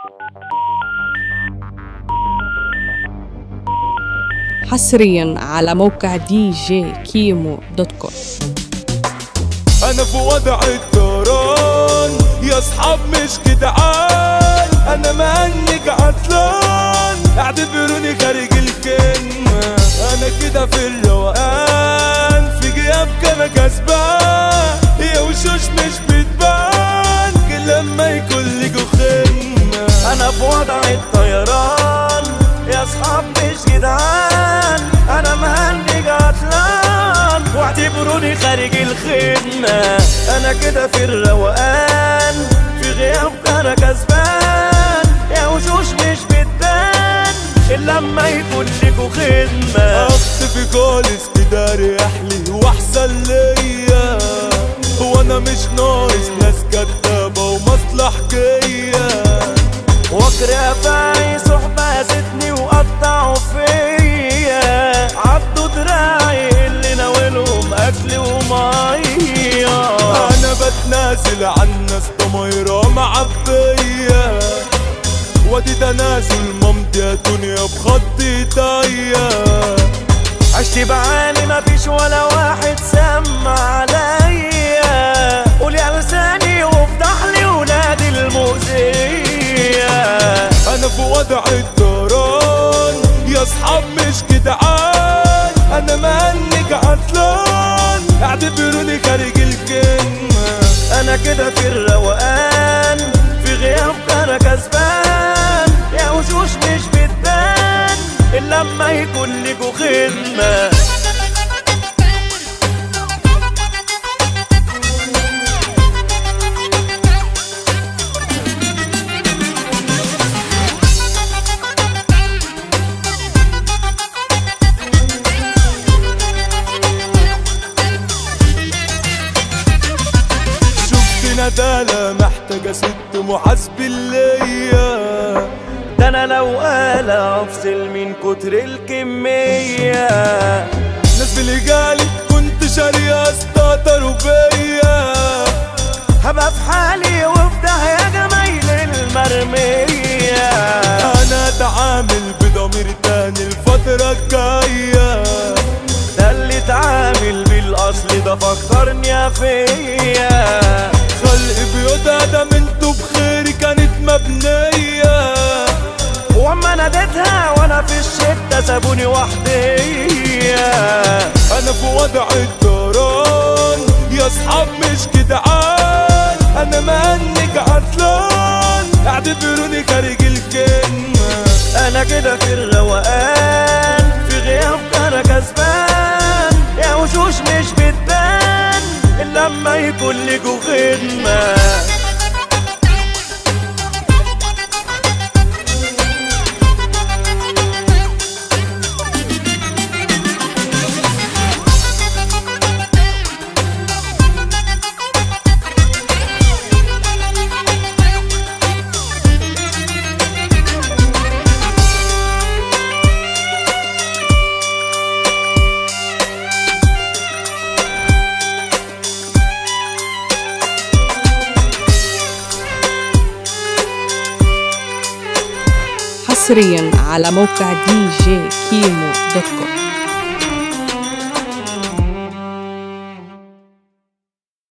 حصريا على موقع دي جي كيمو دوت كوم انا في وضع الطيران يا اصحاب مش جدعان انا مهنج عطلان اعتبروني خارج الكلمة انا كده في الروقان في غيابك انا كسبان يا وشوش مش بتبان غير لما يكون ليكوا خدمة انا في وضع الطيران يا اصحاب مش جدعان انا مهنج عطلان واعتبروني خارج الخدمة انا كده في الروقان في غيابك انا كسبان يا وشوش مش بتبان الا لما يكون ليكوا خدمة اختفي خالص كده اريح لي واحسن ليا هو انا مش ناقص ناس كدابة ومصلحجية وكر افاعي صحبة زدني وقطعوا فيا عضوا دراعي اللي ناولهم اكل ومية انا بتنازل عن ناس ضميرة معبية وادي تنازل مامتي يا دنيا بخط ايديا عشت بعاني مفيش ولا واحد سمع عليا قول يا لساني وافتح لي ولادي المؤذية انا في وضع الطيران يا اصحاب مش جدعان انا مهنج عطلان اعتبروني خارج الكلمة انا كده في الروقان في غيابك انا كسبان يا وشوش مش بتبان الا لما يكون ليكوا خدمه شفت ندالة محتاجة ست محاسب ليا ده انا لو قالة افصل من كتر الكمية ناس بالجالي كنت شارية استهتروا بيا هبقى في حالي وفي داهية جمايل المرمية انا اتعامل بضمير تاني الفترة الجاية ده اللي اتعامل بالاصل ده فكرني فيا خلق بيوتها ده منتو بخيري كانت مبنية واما ناديتها وانا في الشدة سابوني وحدي انا في وضع الطيران يا اصحاب مش جدعان انا مهنج عطلان اعتبروني خارج الكلمة انا كده في الروقان في غيابك انا كسبان يا وشوش مش بتبان الا لما يكون ليكوا خدمه حصريا على موقع دي جي كيمو دوت كوم